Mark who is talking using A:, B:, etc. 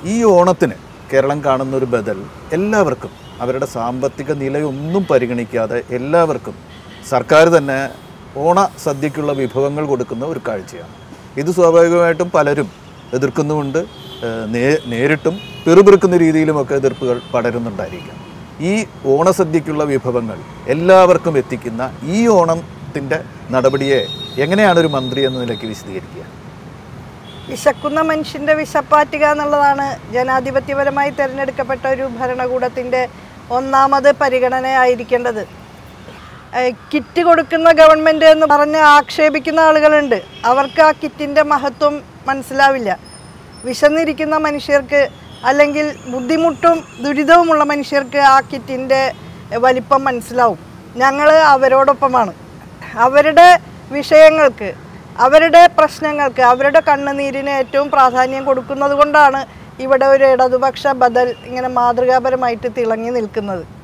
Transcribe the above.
A: ഈ ഓണത്തിന് കേരളം കാണുന്ന ഒരു ബദൽ എല്ലാവർക്കും അവരുടെ സാമ്പത്തിക നിലയൊന്നും പരിഗണിക്കാതെ എല്ലാവർക്കും സർക്കാർ തന്നെ ഓണ സദ്യക്കുള്ള വിഭവങ്ങൾ കൊടുക്കുന്ന ഒരു കാഴ്ചയാണ് ഇത് സ്വാഭാവികമായിട്ടും പലരും എതിർക്കുന്നുമുണ്ട് ഏഹ് നേ- നേരിട്ടും പിറുപിറുക്കുന്ന രീതിയിലുമൊക്കെ എതിർപ്പുകൾ പടരുന്നുണ്ടായിരിക്കാം ഈ ഓണസദ്യക്കുള്ള വിഭവങ്ങൾ എല്ലാവർക്കും എത്തിക്കുന്ന ഈ ഓണത്തിൻ്റെ നടപടിയെ എങ്ങനെയാണ് ഒരു മന്ത്രി എന്ന നിലയ്ക്ക് വിശദീകരിക്കുക
B: വിശക്കുന്ന മനുഷ്യന്റെ വിശപ്പാറ്റുക എന്നുള്ളതാണ് ജനാധിപത്യപരമായി തിരഞ്ഞെടുക്കപ്പെട്ട ഒരു ഭരണകൂടത്തിന്റെ ഒന്നാമത് പരിഗണനയായിരിക്കേണ്ടത് ഏഹ് കിറ്റ് കൊടുക്കുന്ന ഗവൺമെന്റ് എന്ന് പറഞ്ഞ് ആക്ഷേപിക്കുന്ന ആളുകളുണ്ട് അവർക്ക് ആ കിറ്റിന്റെ മഹത്വം മനസ്സിലാവില്ല വിശന്നിരിക്കുന്ന മനുഷ്യർക്ക് അല്ലെങ്കിൽ ബുദ്ധിമുട്ടും ദുരിതവുമുള്ള മനുഷ്യർക്ക് ആ കിറ്റിന്റെ വലിപ്പം മനസ്സിലാവും ഞങ്ങൾ അവരോടൊപ്പമാണ് അവരുടെ വിഷയങ്ങൾക്ക് അവരുടെ പ്രശ്നങ്ങൾക്ക് അവരുടെ കണ്ണുനീരിന് ഏറ്റവും പ്രാധാന്യം കൊടുക്കുന്നത് കൊണ്ടാണ് ഇവിടെ ഒരു ഇടതുപക്ഷ ബദൽ ഇങ്ങനെ മാതൃകാപരമായിട്ട് തിളങ്ങി നിൽക്കുന്നത്